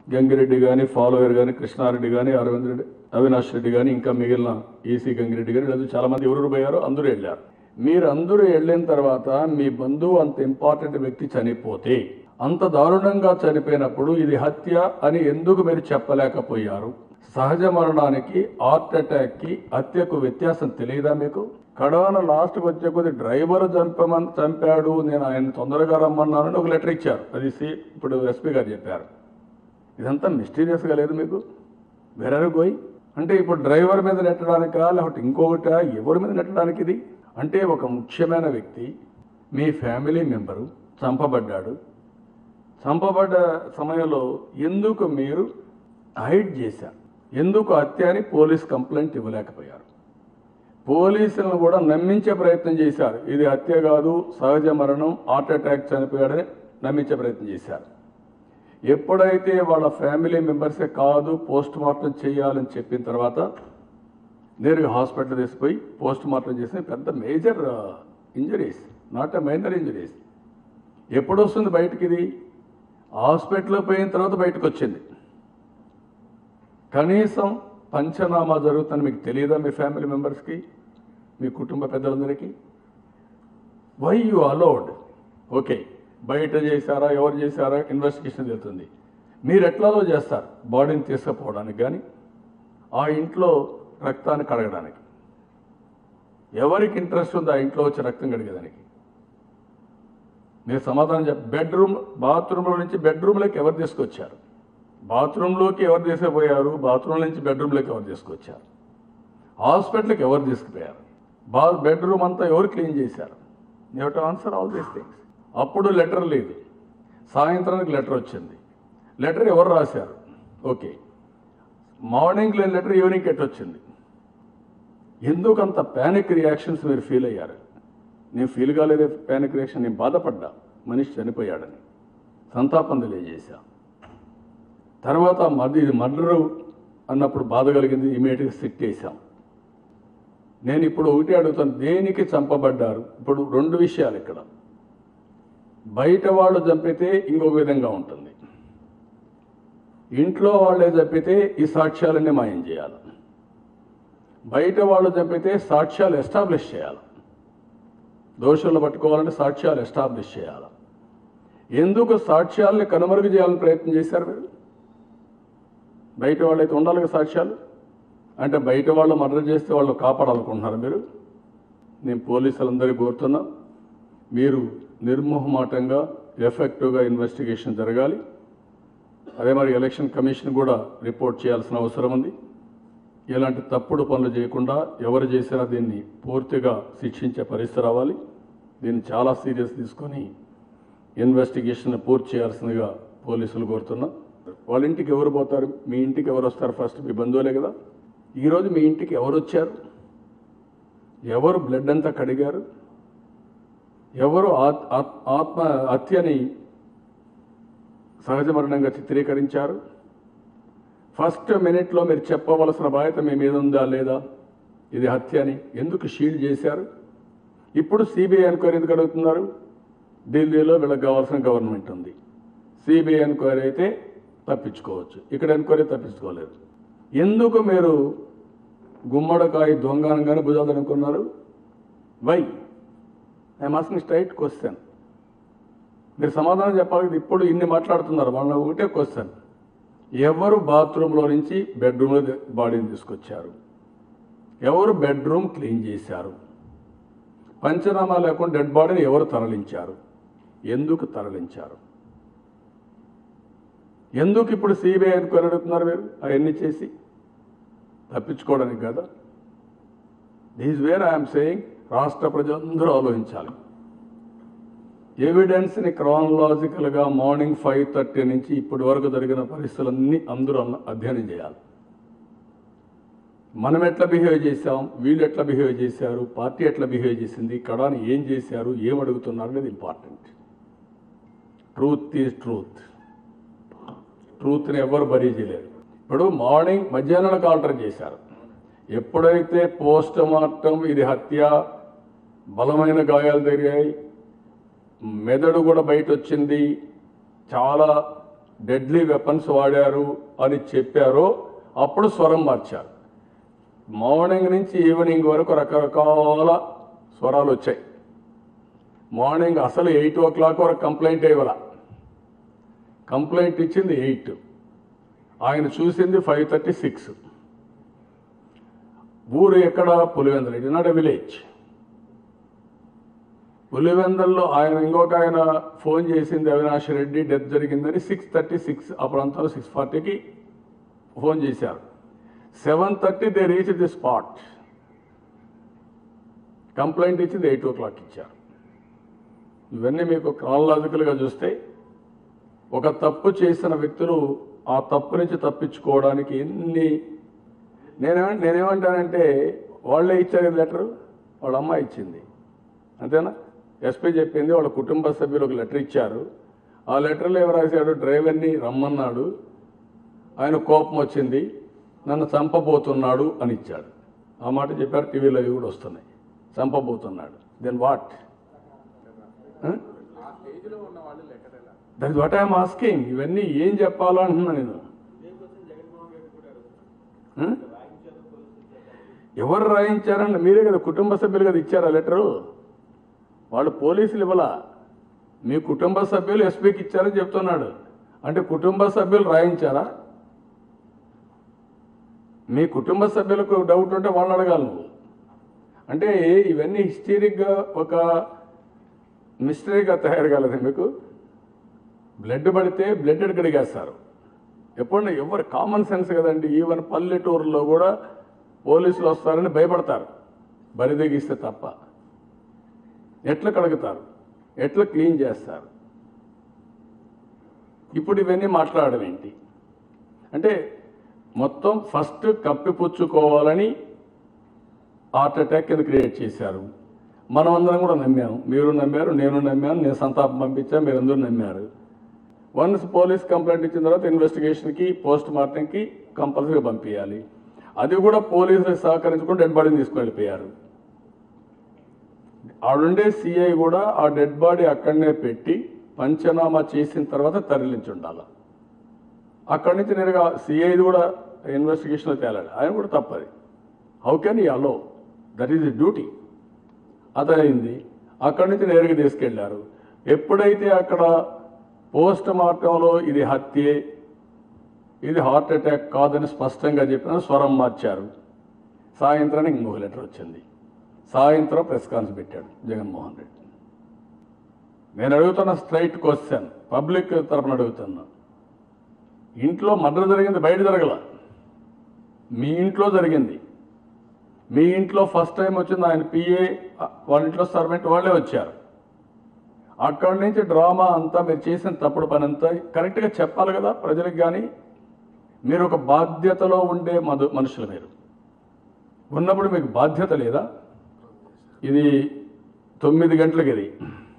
గంగిరెడ్డి కానీ ఫాలోయర్ కానీ కృష్ణారెడ్డి కానీ అరవింద్ రెడ్డి అవినాష్ రెడ్డి కానీ ఇంకా మిగిలిన ఈసీ గంగిరెడ్డి కానీ లేదా చాలా మంది ఎవరు పోయారో అందరూ వెళ్ళారు మీరు అందరూ వెళ్ళిన తర్వాత మీ బంధువు అంత ఇంపార్టెంట్ వ్యక్తి చనిపోతే అంత దారుణంగా చనిపోయినప్పుడు ఇది హత్య అని ఎందుకు మీరు చెప్పలేకపోయారు సహజ మరణానికి హార్ట్ అటాక్ కి హత్యకు వ్యత్యాసం తెలియదా మీకు కడవన లాస్ట్కి వచ్చే కొద్ది డ్రైవర్ చంపమని చంపాడు నేను ఆయన తొందరగా రమ్మన్నానని ఒక లెటర్ ఇచ్చారు అది సి ఇప్పుడు ఎస్పీ గారు చెప్పారు ఇదంతా మిస్టీరియస్గా లేదు మీకు వెరరు గోయ్ అంటే ఇప్పుడు డ్రైవర్ మీద నెట్టడానికా లేకపోతే ఇంకొకట ఎవరి మీద నెట్టడానికి ఇది అంటే ఒక ముఖ్యమైన వ్యక్తి మీ ఫ్యామిలీ మెంబరు చంపబడ్డాడు చంపబడ్డ సమయంలో ఎందుకు మీరు హైడ్ చేశారు ఎందుకు హత్య అని పోలీస్ కంప్లైంట్ ఇవ్వలేకపోయారు పోలీసులను కూడా నమ్మించే ప్రయత్నం చేశారు ఇది హత్య కాదు సహజ మరణం హార్ట్ అటాక్ చనిపోయాడని నమ్మించే ప్రయత్నం చేశారు ఎప్పుడైతే వాళ్ళ ఫ్యామిలీ మెంబర్సే కాదు పోస్ట్ మార్టం చేయాలని చెప్పిన తర్వాత నేరుగా హాస్పిటల్ తీసుకుపోయి పోస్ట్ మార్టం చేసిన పెద్ద major injuries not a minor injuries ఎప్పుడు వస్తుంది బయటికి ఇది హాస్పిటల్లో పోయిన తర్వాత బయటకు వచ్చింది కనీసం పంచనామా జరుగుతుందని మీకు తెలియదా మీ ఫ్యామిలీ మెంబర్స్కి మీ కుటుంబ పెద్దలందరికీ వై యు అలౌడ్ ఓకే బయట చేశారా ఎవరు చేశారా ఇన్వెస్టిగేషన్ జరుగుతుంది మీరు ఎట్లాలో చేస్తారు బాడీని తీసుకుపోవడానికి కానీ ఆ ఇంట్లో రక్తాన్ని కడగడానికి ఎవరికి ఇంట్రెస్ట్ ఉందో ఆ ఇంట్లో వచ్చి రక్తం కడిగేదానికి మీరు సమాధానం చెప్ప బెడ్రూమ్ బాత్రూంలో నుంచి బెడ్రూమ్లోకి ఎవరు తీసుకొచ్చారు బాత్రూంలోకి ఎవరు తీసుకుపోయారు బాత్రూమ్ నుంచి బెడ్రూమ్లోకి ఎవరు తీసుకొచ్చారు హాస్పిటల్కి ఎవరు తీసుకుపోయారు బా బెడ్రూమ్ అంతా ఎవరు క్లీన్ చేశారు you to answer all these things అప్పుడు లెటర్ లేదు సాయంత్రానికి లెటర్ వచ్చింది లెటర్ ఎవరు రాశారు ఓకే మార్నింగ్ లేని లెటర్ ఈవినింగ్ ఎట్ వచ్చింది ఎందుకు అంత ప్యానిక్ రియాక్షన్స్ మీరు ఫీల్ అయ్యారు నేను ఫీల్ కాలేదే ప్యానిక్ రియాక్షన్ నేను బాధపడ్డా మనిషి చనిపోయాడని సంతాపం తెలియజేశా తర్వాత మర్ది ఇది మర్డరు అన్నప్పుడు బాధ కలిగింది ఇమీడియట్గా సిట్ చేశాం నేను ఇప్పుడు ఒకటి అడుగుతాను దేనికి చంపబడ్డారు ఇప్పుడు రెండు విషయాలు ఇక్కడ బయట వాళ్ళు చంపితే ఇంకొక విధంగా ఉంటుంది ఇంట్లో వాళ్ళే చంపితే ఈ సాక్ష్యాలన్నీ మాయం చేయాలి బయట వాళ్ళు చంపితే సాక్ష్యాలు ఎస్టాబ్లిష్ చేయాలి దోషులను పట్టుకోవాలంటే సాక్ష్యాలు ఎస్టాబ్లిష్ చేయాలి ఎందుకు సాక్ష్యాలని కనుమరుగు చేయాలని ప్రయత్నం చేశారు మీరు బయట వాళ్ళైతే ఉండాలి కదా సాక్ష్యాలు అంటే బయట వాళ్ళు మర్డర్ చేస్తే వాళ్ళు కాపాడాలనుకుంటున్నారు మీరు నేను పోలీసులందరికీ కోరుతున్నా మీరు నిర్మోహమాటంగా ఎఫెక్టివ్గా ఇన్వెస్టిగేషన్ జరగాలి అదే మరి ఎలక్షన్ కమిషన్ కూడా రిపోర్ట్ చేయాల్సిన అవసరం ఉంది ఇలాంటి తప్పుడు పనులు చేయకుండా ఎవరు చేసినా దీన్ని పూర్తిగా శిక్షించే పరిస్థితి రావాలి దీన్ని చాలా సీరియస్ తీసుకొని ఇన్వెస్టిగేషన్ పూర్తి చేయాల్సిందిగా పోలీసులు కోరుతున్నా వాళ్ళ ఇంటికి ఎవరు పోతారు మీ ఇంటికి ఎవరు వస్తారు ఫస్ట్ మీ బంధువులే కదా ఈరోజు మీ ఇంటికి ఎవరు వచ్చారు ఎవరు బ్లడ్ అంతా కడిగారు ఎవరు ఆత్- ఆత్- ఆత్మ హత్యని సహజ మరణంగా చిత్రీకరించారు ఫస్ట్ మినిట్లో మీరు చెప్పవలసిన బాధ్యత మీ మీద ఉందా లేదా ఇది హత్య అని ఎందుకు షీల్డ్ చేశారు ఇప్పుడు సిబిఐ ఎంక్వైరీ ఎందుకు అడుగుతున్నారు ఢిల్లీలో వీళ్ళకి కావాల్సిన గవర్నమెంట్ ఉంది సిబిఐ ఎంక్వైరీ అయితే తప్పించుకోవచ్చు ఇక్కడ ఎంక్వైరీ తప్పించుకోలేదు ఎందుకు మీరు గుమ్మడికాయ దొంగనగానే భుజాలు అనుకున్నారు why I'm asking straight question మీరు సమాధానం చెప్పాలి కదా, ఇప్పుడు ఇన్ని మాట్లాడుతున్నారు వాళ్ళ ఒకటే క్వశ్చన్ ఎవరు బాత్రూంలో నుంచి బెడ్రూమ్లో బాడీని తీసుకొచ్చారు ఎవరు బెడ్రూమ్ క్లీన్ చేశారు పంచనామా లేకుండా డెడ్ బాడీని ఎవరు తరలించారు ఎందుకు తరలించారు ఎందుకు ఇప్పుడు సిబిఐ ఎంక్వైరీ అడుగుతున్నారు మీరు అవన్నీ చేసి తప్పించుకోవడానికి కదా దీస్ వేర్ ఐఎమ్ సేయింగ్ రాష్ట్ర ప్రజలందరూ ఆలోచించాలి ఎవిడెన్స్ని క్రానలాజికల్గా మార్నింగ్ ఫైవ్ థర్టీ నుంచి ఇప్పటి వరకు జరిగిన పరిస్థితులన్నీ అందరూ అన్న- అధ్యయనం చేయాలి మనం ఎట్లా బిహేవ్ చేశాం వీళ్ళు ఎట్లా బిహేవ్ చేశారు పార్టీ ఎట్లా బిహేవ్ చేసింది కడాని ఏం చేశారు ఏం అడుగుతున్నారు అనేది ఇంపార్టెంట్ ట్రూత్ ఈజ్ ట్రూత్ ట్రూత్ని ఎవరు బరీ చేయలేరు ఇప్పుడు మార్నింగ్ మధ్యాహ్నానికి ఆల్టర్ చేశారు ఎప్పుడైతే పోస్ట్ మార్టం ఇది హత్య బలమైన గాయాలు జరిగాయి మెదడు కూడా బయట వచ్చింది చాలా డెడ్లీ వెపన్స్ వాడారు అని చెప్పారో అప్పుడు స్వరం మార్చారు మార్నింగ్ నుంచి ఈవినింగ్ వరకు రకరకాల స్వరాలు వచ్చాయి మార్నింగ్ అసలు ఎయిట్ ఓ క్లాక్ వరకు కంప్లైంట్ ఇవ్వాల కంప్లైంట్ ఇచ్చింది ఎయిట్ ఆయన చూసింది ఫైవ్ థర్టీ సిక్స్ ఊరు ఎక్కడ Pulivendula it not a village పులివెందల్లో ఆయన ఇంకొక ఆయన ఫోన్ చేసింది అవినాష్ రెడ్డి డెత్ జరిగిందని సిక్స్ థర్టీ సిక్స్ ఆ ప్రాంతంలో సిక్స్ ఫార్టీకి ఫోన్ చేశారు seven thirty they reach the spot complaint ఇచ్చింది ఎయిట్ ఓ క్లాక్ ఇచ్చారు ఇవన్నీ మీకు క్రానలాజికల్గా చూస్తే ఒక తప్పు చేసిన వ్యక్తులు ఆ తప్పు నుంచి తప్పించుకోవడానికి ఎన్ని నేనే నేనేమంటానంటే వాళ్ళే ఇచ్చారు లెటరు వాళ్ళ అమ్మ ఇచ్చింది అంతేనా ఎస్పీ చెప్పింది వాళ్ళ కుటుంబ సభ్యులు ఒక లెటర్ ఇచ్చారు ఆ లెటర్లో ఏం రాశాడు డ్రైవర్ని రమ్మన్నాడు ఆయన కోపం వచ్చింది నన్ను చంపబోతున్నాడు అని ఇచ్చాడు ఆ మాట చెప్పారు టీవీలో అవి కూడా వస్తున్నాయి చంపబోతున్నాడు then what that what I'm asking ఇవన్నీ ఏం చెప్పాలో అంటున్నా నేను Huh? ఎవరు రాయించారండి మీరే కదా కుటుంబ సభ్యులు కదా ఇచ్చారా లెటరు వాళ్ళు పోలీసులు ఇవ్వలా మీ కుటుంబ సభ్యులు ఎస్పీకి ఇచ్చారని చెప్తున్నాడు అంటే కుటుంబ సభ్యులు రాయించారా మీ కుటుంబ సభ్యులకు డౌట్ ఉంటే వాళ్ళు అడగాలి నువ్వు అంటే ఇవన్నీ హిస్టరిక్గా ఒక మిస్టరీగా తయారు కాలేదు మీకు బ్లడ్ పడితే బ్లడ్ కడిగేస్తారు ఎప్పుడన్నా ఎవరు కామన్ సెన్స్ కదండి ఈవెన్ పల్లెటూరులో కూడా పోలీసులు వస్తారని భయపడతారు బరిదెగిస్తే తప్ప ఎట్లా కడుగుతారు ఎట్లా క్లీన్ చేస్తారు ఇప్పుడు ఇవన్నీ మాట్లాడడం ఏంటి అంటే మొత్తం ఫస్ట్ కప్పిపుచ్చుకోవాలని హార్ట్ అటాక్ కింద క్రియేట్ చేశారు మనం అందరం కూడా నమ్మాము మీరు నమ్మారు నేను నమ్మాను నేను సంతాపం పంపించాను మీరు అందరూ నమ్మారు వన్స్ పోలీస్ కంప్లైంట్ ఇచ్చిన తర్వాత ఇన్వెస్టిగేషన్కి పోస్ట్ మార్టంకి కంపల్సరీగా పంపించాలి అది కూడా పోలీసులకు సహకరించుకుని డెడ్ బాడీని తీసుకుని వెళ్ళిపోయారు ఆడుండే సిఐ కూడా ఆ డెడ్ బాడీ అక్కడనే పెట్టి పంచనామా చేసిన తర్వాత తరలించి ఉండాలి అక్కడి నుంచి నేరుగా సిఐది కూడా ఇన్వెస్టిగేషన్లో తేలాడు ఆయన కూడా తప్పది how can he allow that is duty అదైంది అక్కడి నుంచి నేరుగా తీసుకెళ్లారు ఎప్పుడైతే అక్కడ పోస్ట్ మార్టంలో ఇది హత్యే ఇది హార్ట్ అటాక్ కాదని స్పష్టంగా చెప్పిన స్వరం మార్చారు సాయంత్రానికి ఇంకొక లెటర్ వచ్చింది సాయంత్రం ప్రెస్ కాన్స్ పెట్టాడు జగన్మోహన్ రెడ్డి నేను అడుగుతున్న స్ట్రైట్ క్వశ్చన్ పబ్లిక్ తరపున అడుగుతున్నా ఇంట్లో మర్డర్ జరిగింది బయట జరగల మీ ఇంట్లో జరిగింది మీ ఇంట్లో ఫస్ట్ టైం వచ్చింది ఆయన పిఏ వాళ్ళ ఇంట్లో సర్వెంట్ వాళ్ళే వచ్చారు అక్కడి నుంచి డ్రామా అంతా మీరు చేసిన తప్పుడు పని అంతా కరెక్ట్గా చెప్పాలి కదా ప్రజలకు కానీ మీరు ఒక బాధ్యతలో ఉండే మధు మనుషులు మీరు ఉన్నప్పుడు మీకు బాధ్యత లేదా ఇది తొమ్మిది గంటలకి ఇది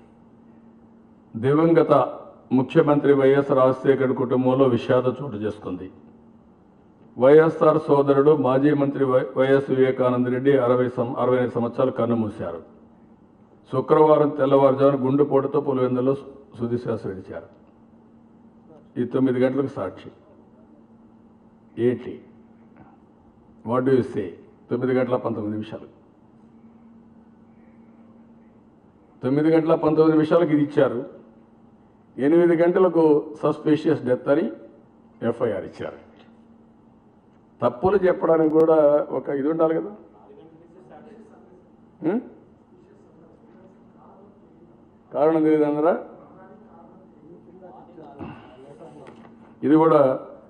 దివంగత ముఖ్యమంత్రి వైఎస్ రాజశేఖర్ కుటుంబంలో విషాద చోటు చేసుకుంది వైఎస్ఆర్ సోదరుడు మాజీ మంత్రి వై- వైఎస్ వివేకానంద రెడ్డి అరవై సం అరవై ఐదు సంవత్సరాలు కన్నుమూశారు శుక్రవారం తెల్లవారుజామున గుండెపోటుతో పులివెందులో సుధిశ్వాస విడిచారు ఈ తొమ్మిది గంటలకు సాక్షి ఏంటి వాట్ డూ సే తొమ్మిది గంటల పంతొమ్మిది నిమిషాలు తొమ్మిది గంటల పంతొమ్మిది నిమిషాలకు ఇది ఇచ్చారు ఎనిమిది గంటలకు సస్పీషియస్ డెత్ అని ఎఫ్ఐఆర్ ఇచ్చారు తప్పులు చెప్పడానికి కూడా ఒక ఇది ఉండాలి కదా ఉం? కారణం తెలియదు అందరా ఇది కూడా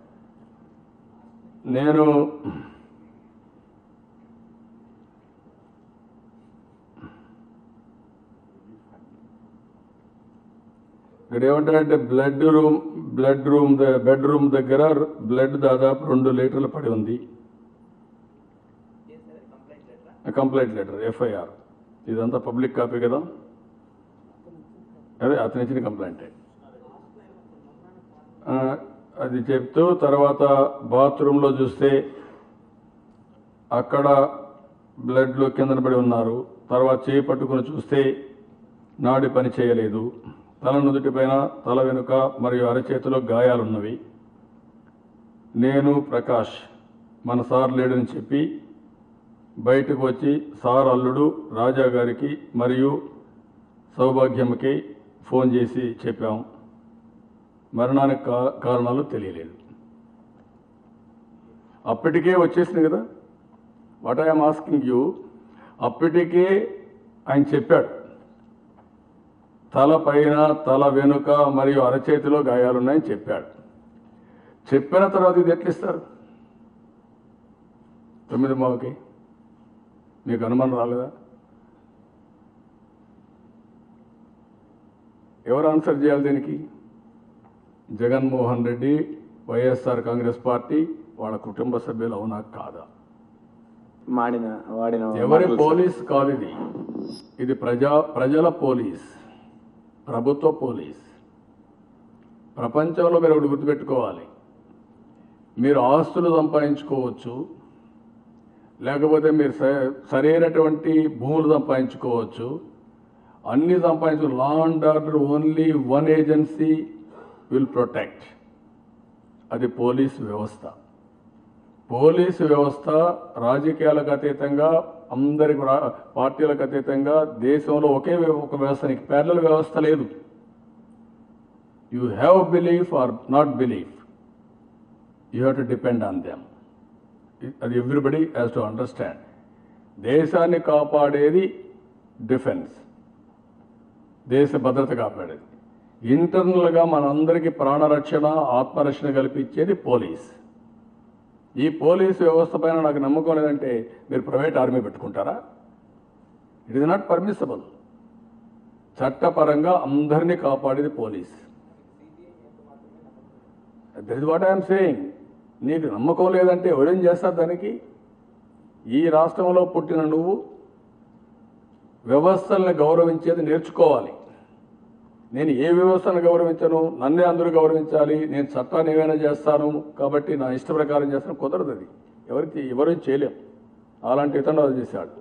నేను ఇక్కడ ఏమంటారంటే blood room blood room bedroom దగ్గర బ్లడ్ దాదాపు రెండు లీటర్లు పడి ఉంది కంప్లైంట్ లెటర్ ఎఫ్ఐఆర్ ఇదంతా పబ్లిక్ కాపీ కదా అదే అతను ఇచ్చిన కంప్లైంటే ఆ, అది చెప్తూ తర్వాత బాత్రూంలో చూస్తే అక్కడ బ్లడ్లు కిందన పడి ఉన్నారు తర్వాత చేయి పట్టుకుని చూస్తే నాడి పని చేయలేదు తల నుదుటిపైన తల వెనుక మరియు అరచేతిలో గాయాలున్నవి నేను ప్రకాష్ మన సార్ లేడని చెప్పి బయటకు వచ్చి సార్ అల్లుడు రాజా గారికి మరియు సౌభాగ్యంకి ఫోన్ చేసి చెప్పాం మరణానికి కా- కారణాలు తెలియలేదు అప్పటికే వచ్చేసింది కదా వాట్ ఐఎమ్ ఆస్కింగ్ యూ అప్పటికే ఆయన చెప్పాడు తల పైన తల వెనుక మరియు అరచేతిలో గాయాలున్నాయని చెప్పాడు చెప్పిన తర్వాత ఇది ఎట్లా ఇస్తారు తొమ్మిది మావకి మీకు అనుమానం రాలేదా ఎవరు ఆన్సర్ చేయాలి దీనికి Jaganmohan Reddy YSR Congress party వాళ్ళ కుటుంబ సభ్యులు అవునా కాదా మాడిన వాడిన ఎవరి మాటలు పోలీస్ కాదు ఇది ఇది ప్రజా ప్రజల పోలీస్ ప్రభుత్వ పోలీస్ ప్రపంచంలో మీరు ఒకటి గుర్తుపెట్టుకోవాలి మీరు ఆస్తులు సంపాదించుకోవచ్చు లేకపోతే మీరు స- సరైనటువంటి భూములు సంపాదించుకోవచ్చు అన్ని సంపాదించు law and order only one agency will protect అది పోలీస్ వ్యవస్థ పోలీసు వ్యవస్థ రాజకీయాలకు అతీతంగా అందరి కూడా పార్టీలకు అతీతంగా దేశంలో ఒకే వ్య- ఒక వ్యవస్థ నీకు ప్యారల వ్యవస్థ లేదు you have belief or not belief you have to depend on them అది ఎవ్రీబడి హ్యాస్ టు అండర్స్టాండ్ దేశాన్ని కాపాడేది డిఫెన్స్ దేశ భద్రత కాపాడేది ఇంటర్నల్గా మనందరికీ ప్రాణరక్షణ ఆత్మరక్షణ కల్పించేది పోలీస్ ఈ పోలీస్ వ్యవస్థ పైన నాకు నమ్మకం లేదంటే మీరు ప్రైవేట్ ఆర్మీ పెట్టుకుంటారా ఇట్ ఇస్ నాట్ పర్మిసబుల్ చట్టపరంగా అందరినీ కాపాడేది police that is what I'm saying నీకు నమ్మకం లేదంటే ఎవరేం చేస్తారు దానికి ఈ రాష్ట్రంలో పుట్టిన నువ్వు వ్యవస్థల్ని గౌరవించేది నేర్చుకోవాలి నేను ఏ వ్యవస్థను గౌరవించను నన్నే అందరూ గౌరవించాలి నేను చట్టాన్ని ఏమైనా చేస్తాను కాబట్టి నా ఇష్ట ప్రకారం చేస్తాను కుదరదు అది ఎవరికి ఎవరు చేయలేం అలాంటి ఇతను అది చేశాడు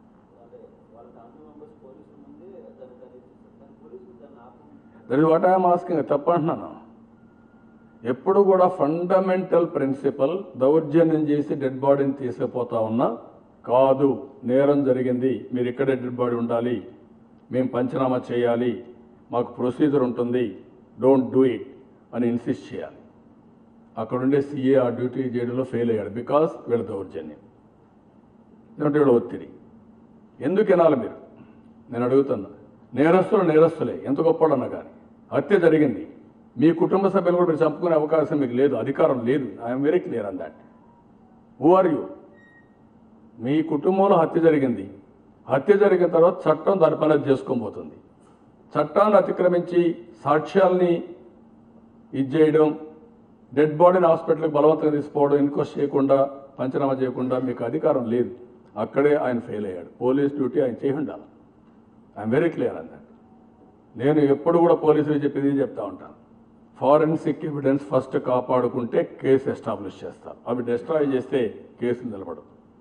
that is what I'm asking తప్పంటున్నాను ఎప్పుడు కూడా ఫండమెంటల్ ప్రిన్సిపల్ దౌర్జన్యం చేసి డెడ్ బాడీని తీసుకుపోతా ఉన్నా కాదు నేరం జరిగింది మీరు ఇక్కడే డెడ్ బాడీ ఉండాలి మేము పంచనామా చేయాలి మాకు ప్రొసీజర్ ఉంటుంది డోంట్ డూ ఇట్ అని ఇన్సిస్ట్ చేయాలి అక్కడుండే సీఏ ఆ డ్యూటీ చేయడంలో ఫెయిల్ అయ్యాడు బికాస్ వీళ్ళ దౌర్జన్యం లేదంటే వీళ్ళ ఒత్తిడి ఎందుకు వినాలి మీరు నేను అడుగుతున్నా నేరస్తులు నేరస్తులే ఎంత గొప్పడన్నా కానీ హత్య జరిగింది మీ కుటుంబ సభ్యులు కూడా మీరు చంపుకునే అవకాశం మీకు లేదు అధికారం లేదు I'm very clear on that who are you మీ కుటుంబంలో హత్య జరిగింది హత్య జరిగిన తర్వాత చట్టం దాని పని అది చేసుకొని పోతుంది చట్టాన్ని అతిక్రమించి సాక్ష్యాల్ని ఇది చేయడం డెడ్ బాడీని హాస్పిటల్కి బలవంతంగా తీసుకోవడం ఇన్క్వెస్ట్ చేయకుండా పంచనామా చేయకుండా మీకు అధికారం లేదు అక్కడే ఆయన ఫెయిల్ అయ్యాడు పోలీస్ డ్యూటీ ఆయన చేయి ఉండాలి I'm very clear on that నేను ఎప్పుడు కూడా పోలీసులు చెప్పేది చెప్తా ఉంటాను ఫారెన్సిక్ ఎవిడెన్స్ ఫస్ట్ కాపాడుకుంటే కేసు ఎస్టాబ్లిష్ చేస్తారు అవి డిస్ట్రాయ్ చేస్తే కేసు నిలబడదు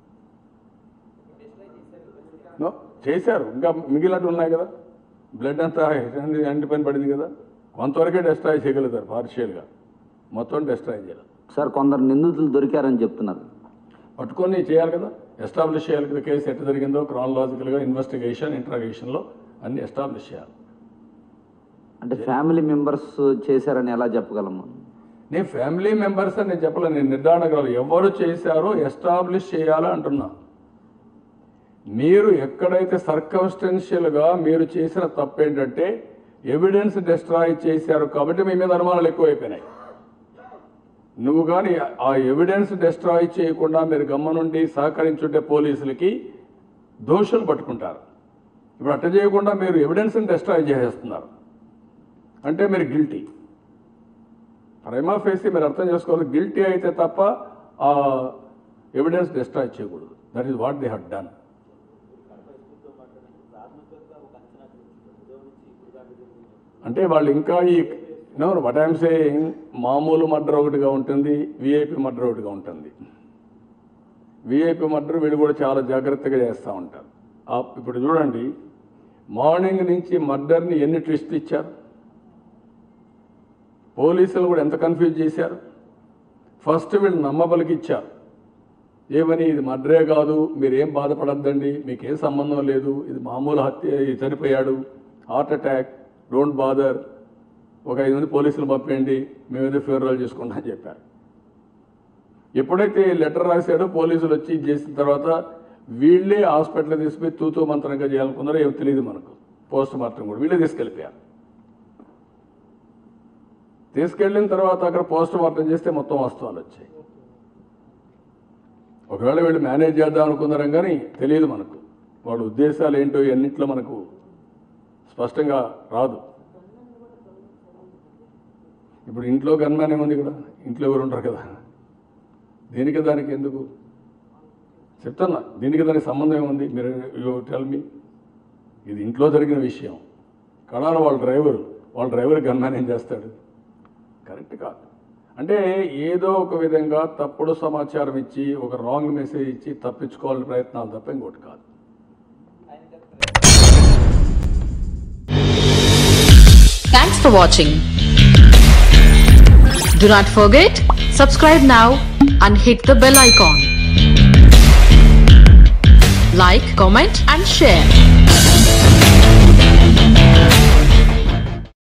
నో చేశారు ఇంకా మిగిలినట్టు ఉన్నాయి కదా బ్లడ్ అంతా ఎండి పైన పడింది కదా కొంతవరకే డిస్ట్రాయ్ చేయగలుగుతారు పార్షియల్గా మొత్తం డిస్ట్రాయ్ చేయాలి సార్ కొందరు నిందితులు దొరికారని చెప్తున్నారు పట్టుకొని చేయాలి కదా ఎస్టాబ్లిష్ చేయాలి కదా కేసు ఎట్లా జరిగిందో క్రానలాజికల్గా ఇన్వెస్టిగేషన్ ఇంట్రాగేషన్లో అన్ని ఎస్టాబ్లిష్ చేయాలి అంటే ఫ్యామిలీ మెంబర్స్ చేశారని ఎలా చెప్పగలము నేను ఫ్యామిలీ మెంబర్స్ అని నేను చెప్పలేదు నేను నిర్ధారణగలరు ఎవరు చేశారో ఎస్టాబ్లిష్ చేయాలి అంటున్నా మీరు ఎక్కడైతే సర్కమ్స్టెన్షియల్గా మీరు చేసిన తప్పు ఏంటంటే ఎవిడెన్స్ డిస్ట్రాయ్ చేశారు కాబట్టి మీ మీద అనుమానాలు ఎక్కువైపోయినాయి నువ్వు కానీ ఆ ఎవిడెన్స్ డిస్ట్రాయ్ చేయకుండా మీరు గమ్మనుండి సహకరించుంటే పోలీసులకి దోషులు పట్టుకుంటారు ఇప్పుడు అట్ట చేయకుండా మీరు ఎవిడెన్స్ని డిస్ట్రాయ్ చేసేస్తున్నారు అంటే మీరు గిల్టీ ప్రైమా ఫేసి మీరు అర్థం చేసుకోవాలి గిల్టీ అయితే తప్ప ఆ ఎవిడెన్స్ డిస్ట్రాయ్ చేయకూడదు that is what they had done అంటే వాళ్ళు ఇంకా ఈ నో వట్ ఐఎమ్ సేయింగ్ మామూలు మర్డర్ ఒకటిగా ఉంటుంది విఐపి మర్డర్ ఒకటిగా ఉంటుంది విఐపి మర్డర్ వీళ్ళు కూడా చాలా జాగ్రత్తగా చేస్తూ ఉంటారు ఆ- ఇప్పుడు చూడండి మార్నింగ్ నుంచి మర్డర్ని ఎన్ని ట్విస్ట్ ఇచ్చారు పోలీసులు కూడా ఎంత కన్ఫ్యూజ్ చేశారు ఫస్ట్ వీళ్ళు నమ్మబలికి ఇచ్చారు ఏమని ఇది మర్డరే కాదు మీరేం బాధపడద్దండి మీకేం సంబంధం లేదు ఇది మామూలు హత్య ఇది చనిపోయాడు హార్ట్ అటాక్ డోంట్ బాదర్ ఒక ఐదు మంది పోలీసులు పంపేయండి మేమేదో ఫ్యూనరల్ చేసుకుంటాం అని చెప్పారు ఎప్పుడైతే లెటర్ రాశాడో పోలీసులు వచ్చి ఇది చేసిన తర్వాత వీళ్ళే హాస్పిటల్ తీసుకుపోయి తూతూ మంత్రంగా చేయాలనుకున్నారో ఏమో తెలియదు మనకు పోస్ట్ మార్టం కూడా వీళ్ళే తీసుకెళ్ళిపోయారు తీసుకెళ్ళిన తర్వాత అక్కడ పోస్ట్ మార్టం చేస్తే మొత్తం వాస్తవాలు వచ్చాయి ఒకవేళ వీళ్ళు మేనేజ్ చేద్దాం అనుకున్నారం కానీ తెలియదు మనకు వాళ్ళ ఉద్దేశాలు ఏంటో ఎన్నింటిలో మనకు స్పష్టంగా రాదు ఇప్పుడు ఇంట్లో గన్మ్యాన్ ఏముంది ఇక్కడ ఇంట్లో ఎవరు ఉంటారు కదా దీనికి దానికి ఎందుకు చెప్తున్నా దీనికి దానికి సంబంధం ఏముంది మీరు యూ టెల్ మీ ఇది ఇంట్లో జరిగిన విషయం కడాల వాళ్ళ డ్రైవరు వాళ్ళ డ్రైవర్ గన్మ్యాన్ ఏం చేస్తాడు కరెక్ట్ కాదు అంటే ఏదో ఒక విధంగా తప్పుడు సమాచారం ఇచ్చి ఒక రాంగ్ మెసేజ్ ఇచ్చి తప్పించుకోవాలని ప్రయత్నాలు తప్ప ఇంకోటి కాదు Thanks for watching. Do not forget, subscribe now and hit the bell icon. Like, comment and share.